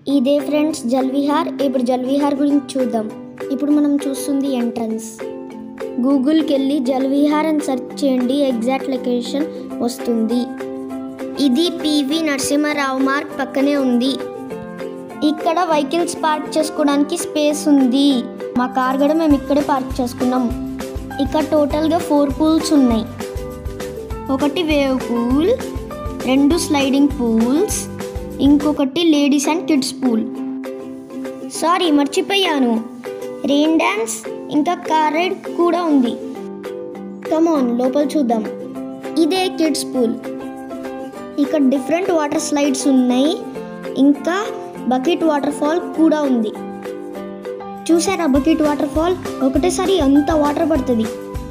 ఇదే ఫ్రెండ్స్ జల్విహార్ ఇప్పుడు జల్విహార్ గురించి చూద్దాం ఇప్పుడు మనం చూస్తుంది ఎంట్రన్స్ గూగుల్కి వెళ్ళి జల్విహార్ అని సెర్చ్ చేయండి ఎగ్జాక్ట్ లొకేషన్ వస్తుంది ఇది పివి నరసింహారావు మార్క్ పక్కనే ఉంది ఇక్కడ వెహికల్స్ పార్క్ చేసుకోవడానికి స్పేస్ ఉంది మా కార్ కూడా మేము ఇక్కడే పార్క్ చేసుకున్నాం ఇక్కడ టోటల్గా ఫోర్ పూల్స్ ఉన్నాయి ఒకటి వేవ్ పూల్ రెండు స్లైడింగ్ పూల్స్ ఇంకొకటి ladies and kids pool sorry మర్చిపోయాను రెయిన్ డ్యాన్స్ ఇంకా కార్ రైడ్ కూడా ఉంది కమాన్ లోపల చూద్దాం ఇదే కిడ్స్ పూల్ ఇక్కడ డిఫరెంట్ వాటర్ స్లైడ్స్ ఉన్నాయి ఇంకా బకెట్ వాటర్ ఫాల్ కూడా ఉంది చూసారా బకెట్ వాటర్ ఫాల్ ఒకటేసారి అంత వాటర్ పడుతుంది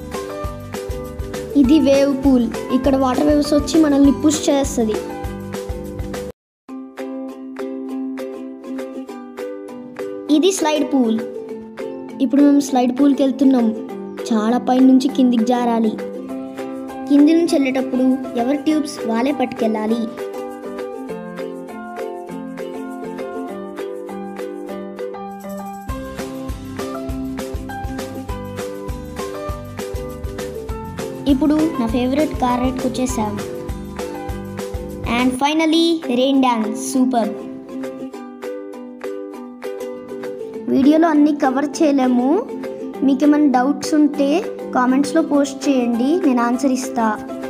ఇది వేవ్ పూల్ ఇక్కడ వాటర్ వేవ్స్ వచ్చి మనల్ని పుష్ చేస్తుంది ఇది స్లైడ్ పూల్ ఇప్పుడు మేము స్లైడ్ పూల్కి వెళ్తున్నాం చాలా పై నుంచి కిందికి జారాలి కింది నుంచి వెళ్ళేటప్పుడు ఎవరి ట్యూబ్స్ వాళ్ళే పట్టుకెళ్ళాలి ఇప్పుడు నా ఫేవరెట్ కార్ రైడ్కి వచ్చేసాం and finally rain dance super వీడియోలో అన్నీ కవర్ చేయలేము మీకు ఏమైనా డౌట్స్ ఉంటే కామెంట్స్లో పోస్ట్ చేయండి నేను ఆన్సర్ ఇస్తా